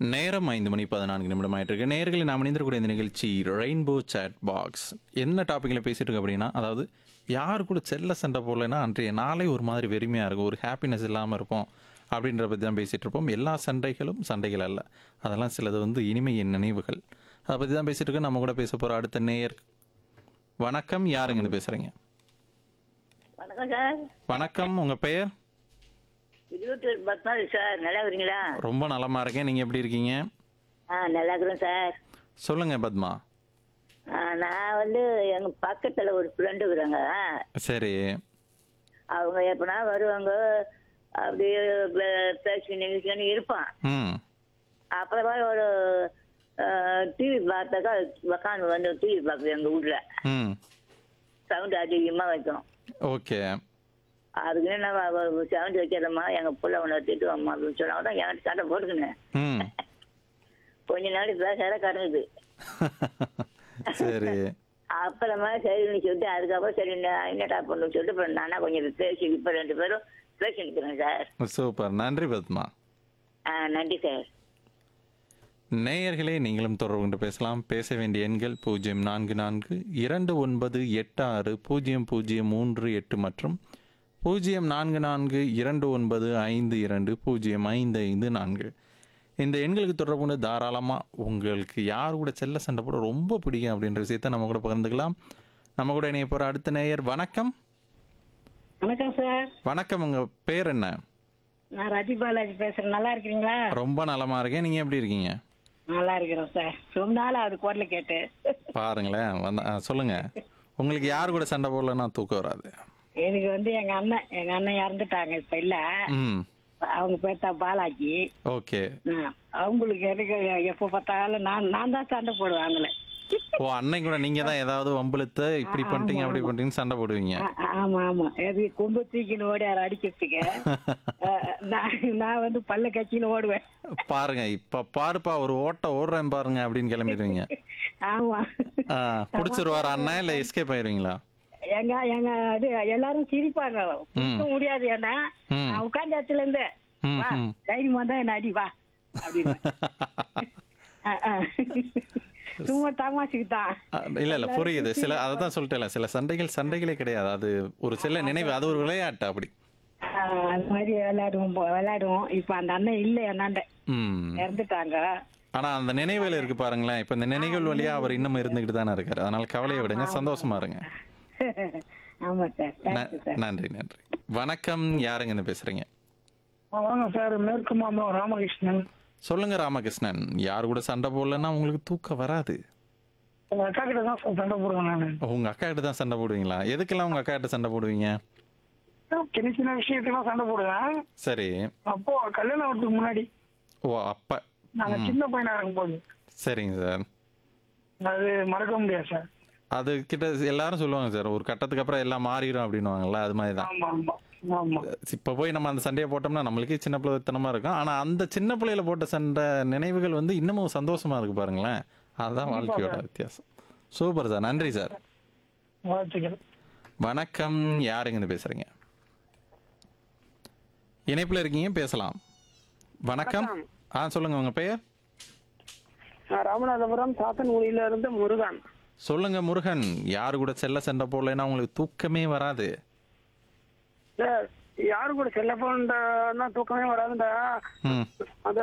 நேரம் ஐந்து மணி பதினான்கு நிமிடம் ஆயிட்டு இருக்கு நேர்களை நாம் இணைந்திருக்கக்கூடிய இந்த நிகழ்ச்சி ரெயின்போ சேட் பாக்ஸ் என்ன டாப்பிக்கில் பேசிட்டு இருக்கு அப்படின்னா அதாவது யார் கூட செல்ல சண்டை போடலைன்னா அன்றைய நாளே ஒரு மாதிரி வெறுமையாக இருக்கும் ஒரு ஹாப்பினஸ் இல்லாமல் இருப்போம் அப்படின்ற பற்றி தான் பேசிகிட்டு இருப்போம் எல்லா சண்டைகளும் சண்டைகள் அல்ல அதெல்லாம் சிலது வந்து இனிமையின் நினைவுகள் அதை பற்றி தான் பேசிட்டு இருக்கோம் நம்ம கூட பேச போகிற அடுத்த நேயர் வணக்கம் யாருங்கன்னு பேசுகிறீங்க வணக்கம் சார் வணக்கம் உங்கள் பெயர் இருபத்தி பத்மாவது சார் நல்லா இருக்கிறீங்களா ரொம்ப நலமா இருக்கேன் நீங்கள் எப்படி இருக்கீங்க ஆ நல்லா இருக்கிறேன் சார் சொல்லுங்கள் பத்மா ஆ, நான் வந்து எங்க பக்கத்துல ஒரு ஃப்ரெண்டு இருக்கிறாங்க சரி அவங்க எப்பனா வருவாங்க அப்படியே பே- பேசி நிகழ்ச்சின்னு இருப்பான் ம் அப்புறமா ஒரு டிவி பார்த்தாக்கா உக்காந்து வந்து டிவி பார்க்குது எங்க வீட்ல ம் சவுண்ட் அதிகமா வைக்கும் ஓகே அதுக்கு என்ன சவுண்ட் வைக்கிறம்மா எங்க புள்ள உன்னை திட்டுவாம்மா அப்படின்னு சொன்னாங்க தான் என்கிட்ட சண்டை போட்டுக்கினேன் ம் கொஞ்ச நாளைக்கு பேசாத கடங்குது சரி அப்புறமா சரின்னு சொல்லிட்டு அதுக்கப்புறம் சரி நான் என்னடா பண்ணு சொல்லிட்டு அப்புறம் நானா கொஞ்சம் பேசி இப்போ ரெண்டு பேரும் பேசி நிற்கிறேன் சார் சூப்பர் நன்றி பத்மா ஆ நன்றி சார் நேயர்களே நீங்களும் தொடர்பு கொண்டு பேசலாம் பேச வேண்டிய எண்கள் பூஜ்ஜியம் நான்கு நான்கு இரண்டு ஒன்பது எட்டு ஆறு பூஜ்ஜியம் பூஜ்ஜியம் மூன்று எட்டு மற்றும் பூஜ்ஜியம் நான்கு நான்கு இரண்டு ஒன்பது ஐந்து இரண்டு பூஜ்ஜியம் ஐந்து ஐந்து நான்கு இந்த எண்களுக்கு தொடர்பு கொண்டு தாராளமாக உங்களுக்கு யார் கூட செல்ல சண்டை போட ரொம்ப பிடிக்கும் அப்படின்ற விஷயத்த நம்ம கூட பகிர்ந்துக்கலாம் நம்ம கூட இணைய போகிற அடுத்த நேயர் வணக்கம் வணக்கம் சார் வணக்கம் உங்கள் பேர் என்ன நான் ரஜி பாலாஜி பேசுறேன் நல்லா இருக்கிறீங்களா ரொம்ப நலமா இருக்கேன் நீங்க எப்படி இருக்கீங்க நல்லா இருக்கிறோம் சார் ரொம்ப நாள் அது குரல கேட்டு பாருங்களேன் வந்த ஆ, சொல்லுங்க உங்களுக்கு யார் கூட சண்டை போடலன்னா தூக்கம் வராது எனக்கு வந்து எங்க அண்ணன் எங்க அண்ணன் இறந்துட்டாங்க இப்ப இல்ல ம் அவங்க பேர் தான் பாலாஜி ஓகே ஆ, அவங்களுக்கு எனக்கு எப்ப பார்த்தாலும் நான் நான் தான் சண்டை போடுவேன் அவங்கள ஓ அன்னைக்கு கூட நீங்க தான் ஏதாவது வம்புழுத்த இப்படி பண்ணிட்டீங்க அப்படி பண்ணிட்டீங்கன்னு சண்டை போடுவீங்க ஆ, ஆமா ஆமா எது கொம்பு தூக்கின்னு ஓடி யாரை அடிக்கிறதுக்கு ஆ, நான் நான் வந்து பல்ல கட்சின்னு ஓடுவேன் பாருங்க இப்ப பாருப்பா ஒரு ஓட்ட ஓடுறேன் பாருங்க அப்படின்னு கிளம்பிடுவீங்க ஆமா ஆ, புடிச்சிருவாரு அண்ணா இல்ல எஸ்கேப் ஆயிருவீங்களா எங்க எங்க இது எல்லாரும் சிரிப்பாங்க பிடிக்க முடியாது ஏன்னா ம். நான் உட்கார்ந்த இடத்துல இருந்து ம், வா ம். தைரியம் வந்தா என்ன அடி வா அப்படின்னு ஆ, ஆ. சும்மா தமாசுக்கு தான் ஆ, இல்ல இல்ல புரியுது சில அதை தான் சொல்லிட்டேன்ல சில சண்டைகள் சண்டைகளே கிடையாது அது ஒரு சில நினைவு அது ஒரு விளையாட்டு அப்படி அது மாதிரி விளையாடுவோம் போ- விளையாடுவோம் இப்ப அந்த அண்ணன் இல்ல என்னாண்ட ம் இறந்துட்டாங்க ஆனா அந்த நினைவுகள் இருக்கு பாருங்களேன் இப்ப இந்த நினைவுகள் வழியா அவர் இன்னும் இருந்துகிட்டு தானே இருக்காரு அதனால கவலையை விடுங்க சந்தோஷமா இருங்க ஆமா சார் ந- தேங்க்யூ சார் நன்றி நன்றி வணக்கம் யாருங்கன்னு பேசுறீங்க வாங்க சார் மேற்கு மாம்பலம் ராமகிருஷ்ணன் சொல்லுங்க ராமகிருஷ்ணன் யார் கூட சண்டை போடலன்னா உங்களுக்கு தூக்கம் வராது உங்க அக்கா கிட்ட தான் சார் சண்டை போடுவேன் நான் உங்க அக்கா கிட்ட தான் சண்டை போடுவீங்களா எதுக்கெல்லாம் உங்க அக்கா கிட்ட சண்டை போடுவீங்க சின்ன சின்ன விஷயத்துக்கெல்லாம் சண்டை போடுவேன் சரி அப்போ கல்யாணம் ஆகிறதுக்கு முன்னாடி ஓ அப்ப நாங்க சின்ன பையனா இருக்கும் போது சரிங்க சார் அது மறக்க முடியாது சார் அது கிட்ட எல்லாரும் சொல்லுவாங்க சார் ஒரு கட்டத்துக்கு அப்புறம் எல்லாம் மாறிடும் அப்படின்னுவாங்கல்ல அது மாதிரி தான் ஆமா ஆமா ஆமா இப்போ போய் நம்ம அந்த சண்டையை போட்டோம்னா நம்மளுக்கே சின்ன பிள்ளைத்தனமா இருக்கும் ஆனா அந்த சின்ன பிள்ளையில போட்ட சண்டை நினைவுகள் வந்து இன்னமும் சந்தோஷமா இருக்கு பாருங்களேன் அதுதான் வாழ்க்கையோட வித்தியாசம் சூப்பர் சார் நன்றி சார் வாழ்த்துக்கள் வணக்கம் யாருங்கன்னு பேசுறீங்க இணைப்புல இருக்கீங்க பேசலாம் வணக்கம் ஆ சொல்லுங்க உங்க பெயர் நான் ராமநாதபுரம் சாத்தன்குடியில இருந்து முருகன் சொல்லுங்க முருகன் யாரு கூட செல்ல சண்டை போடலைன்னா உங்களுக்கு தூக்கமே வராது சார் யாரு கூட செல்ல போனா தூக்கமே வராதுண்டா ம் அந்த